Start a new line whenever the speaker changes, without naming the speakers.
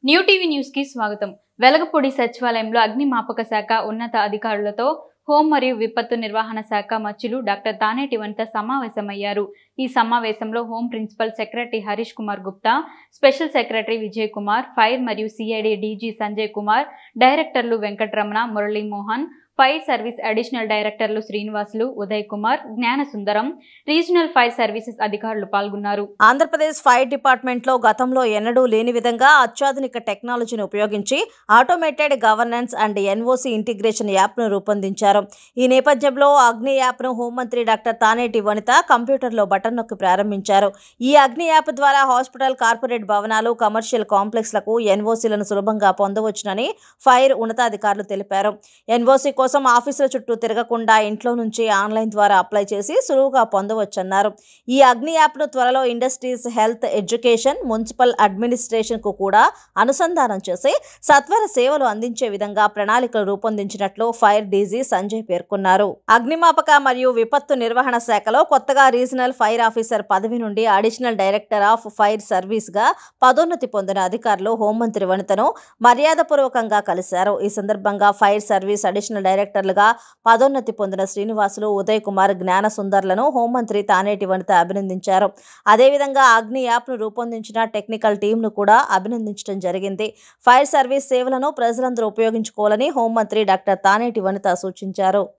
new TV news కి స్వాగతం వెలగపూడి సచివాలయంలో అగ్నిమాపక శాఖ ఉన్నత అధికారులతో హోం మరియు విపత్తు నిర్వహణ శాఖ మచ్చులు డాక్టర్ తానేటి వనిత సమావేశమయ్యారు ఈ సమావేశంలో home principal secretary Harish Kumar Gupta special secretary Vijay Kumar fire మరియు సిఐడి డీజీ సంజయ్ కుమార్ డైరెక్టర్లు Venkataramana Muralimohan fire service additional డైరెక్టర్లు శ్రీనివాసులు ఉదయ్ కుమార్ జ్ఞాన సుందరం రీజనల్ ఫైర్ సర్వీసెస్ అధికారులు పాల్గొన్నారు
ఆంధ్రప్రదేశ్ ఫైర్ డిపార్ట్మెంట్లో గతంలో ఎన్నడూ లేని విధంగా అత్యాధునిక టెక్నాలజీని ఉపయోగించి automated governance and NOC integration యాప్ను రూపొందించారు ఈ నేపథ్యంలో అగ్ని యాప్ను హోంమంత్రి డాక్టర్ తానేటి వనిత కంప్యూటర్లో బటన్ నొక్కి ప్రారంభించారు ఈ అగ్ని యాప్ ద్వారా హాస్పిటల్ కార్పొరేట్ భవనాలు కమర్షియల్ కాంప్లెక్స్లకు ఎన్ఓసీలను సులభంగా పొందవచ్చునని ఫైర్ ఉన్నతాధికారులు తెలిపారు ఎన్ఓసీ కోసం ఆఫీసుల చుట్టూ తిరగకుండా ఇంట్లో నుంచి ఆన్లైన్ ద్వారా అప్లై చేసి సులువుగా పొందవచ్చన్నారు ఈ అగ్ని యాప్ను త్వరలో ఇండస్ట్రీస్ హెల్త్ ఎడ్యుకేషన్ మున్సిపల్ అడ్మినిస్ట్రేషన్కు కూడా అనుసంధానం చేసి సత్వర సేవలు అందించే విధంగా ప్రణాళికలు రూపొందించినట్లు ఫైర్ డీజీ సంజయ్ పేర్కొన్నారు అగ్నిమాపక మరియు విపత్తు నిర్వహణ శాఖలో కొత్తగా రీజనల్ ఫైర్ ఆఫీసర్ పదవి నుండి అడిషనల్ డైరెక్టర్ ఆఫ్ ఫైర్ సర్వీస్గా పదోన్నతి పొందిన అధికారులు హోంమంత్రి వనితను మర్యాదపూర్వకంగా కలిశారు ఈ సందర్భంగా ఫైర్ సర్వీస్ అడిషనల్ డైరెక్టర్లుగా పదోన్నతి పొందిన శ్రీనివాసులు ఉదయ్ కుమార్ జ్ఞాన సుందర్లను హోంమంత్రి తానేటి వనిత అభినందించారు అదేవిధంగా అగ్ని యాప్ను రూపొందించిన టెక్నికల్ టీంను కూడా అభినందించడం జరిగింది ఫైర్ సర్వీస్ సేవలను ప్రజలందరూ ఉపయోగించుకోవాలని హోంమంత్రి డాక్టర్ తానేటి వనిత సూచించారు